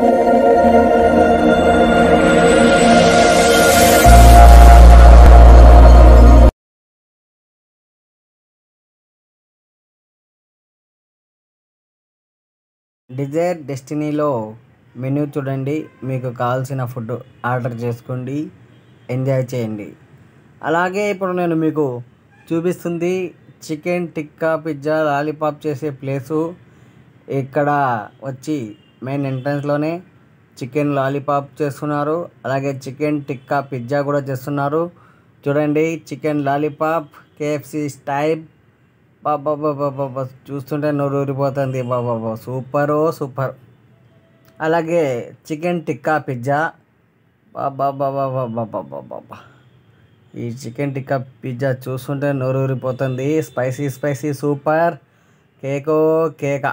Dzire డెస్టినీలో menu చూడండి మీకు కావాల్సిన ఫుడ్ ఆర్డర్ చేసుకోండి ఎంజాయ్ చేయండి అలాగే ఇప్పుడు నేను మీకు చూపిస్తుంది చికెన్ టిక్కా పిజ్జా లాలీపాప్ చేసే ప్లేసు ఇక్కడ వచ్చి మెయిన్ ఎంట్రన్స్లోనే చికెన్ లాలీపాప్ చేస్తున్నారు అలాగే చికెన్ టిక్కా పిజ్జా కూడా చేస్తున్నారు చూడండి చికెన్ లాలీపాప్ కేఎఫ్సి స్టైప్ బాబా బాబా బాబా చూస్తుంటే నోరు ఊరిపోతుంది బాబా సూపర్ సూపర్ అలాగే చికెన్ టిక్కా పిజ్జా బాబా బాబా బాబా బాబా ఈ చికెన్ టిక్కా పిజ్జా చూస్తుంటే నోరు ఊరిపోతుంది స్పైసీ స్పైసీ సూపర్ కేకో కేక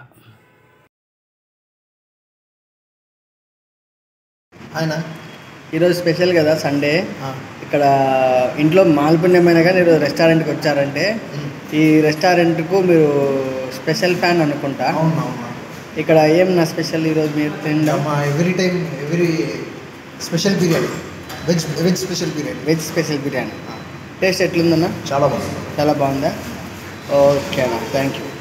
ఆయన ఈరోజు స్పెషల్ కదా సండే ఇక్కడ ఇంట్లో మాల్పుణ్యమైన కానీ ఈరోజు రెస్టారెంట్కి వచ్చారంటే ఈ రెస్టారెంట్కు మీరు స్పెషల్ ఫ్యాన్ అనుకుంటా అవును అవును ఇక్కడ ఏం నా స్పెషల్ ఈరోజు మీరు తినడం మా every time every special biryani veg veg special biryani veg special biryani taste ఎట్లుందన్న చాలా బాగుంది చాలా బాగుందా ఓకే అన్న థ్యాంక్ యూ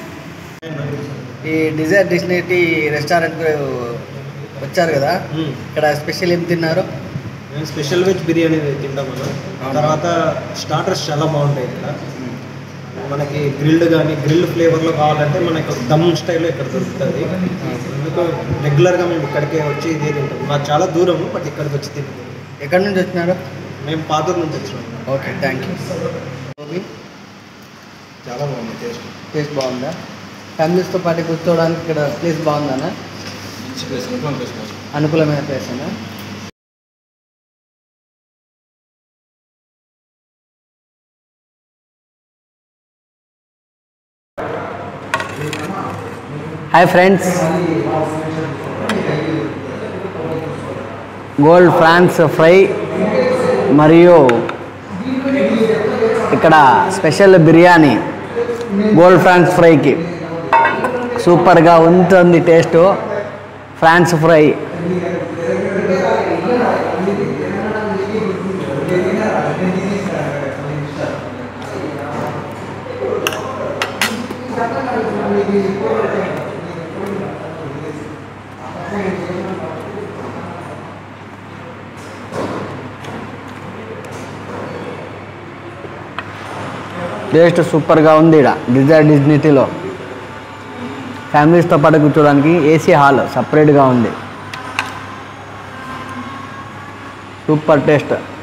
ఈ డిజైర్ డిస్నేటి రెస్టారెంట్కి వచ్చారు కదా ఇక్కడ స్పెషల్ ఏం తిన్నారు మేము స్పెషల్ వెజ్ బిర్యానీ తింటాం మనం అవునా? తర్వాత స్టార్టర్స్ చాలా బాగుంటాయి ఇక్కడ మనకి గ్రిల్డ్ కానీ గ్రిల్ ఫ్లేవర్లో కావాలంటే మనకి దమ్ స్టైల్లో ఇక్కడ దొరుకుతుంది అందుకు రెగ్యులర్గా మేము ఇక్కడికే వచ్చి ఇదే తింటాం మాకు చాలా దూరం బట్ ఇక్కడికి వచ్చి తింటాం ఎక్కడి నుంచి వచ్చినారు మేము పాతూరు నుంచి వచ్చినాం ఓకే థ్యాంక్ యూ గోబీ చాలా బాగుంది టేస్ట్ ప్లేస్ బాగుందా ఫ్యామిలీస్తో పాటు కూర్చోవడానికి ఇక్కడ ప్లేస్ బాగుందనా మంచి ప్లేస్ ప్లేస్ అనుకూలమైన ప్లేస్ అనా hi friends gold prawns fry మరియు ఇక్కడ స్పెషల్ బిర్యానీ గోల్డ్ ఫ్రాన్స్ ఫ్రైకి సూపర్గా ఉంటుంది టేస్ట్ ఫ్రాన్స్ ఫ్రై టేస్ట్ సూపర్గా ఉంది ఇక్కడ డిజైర్ డిజ్నిటీలో ఫ్యామిలీస్తో పాటు కూర్చోడానికి ఏసీ హాల్ సపరేట్గా ఉంది సూపర్ టేస్ట్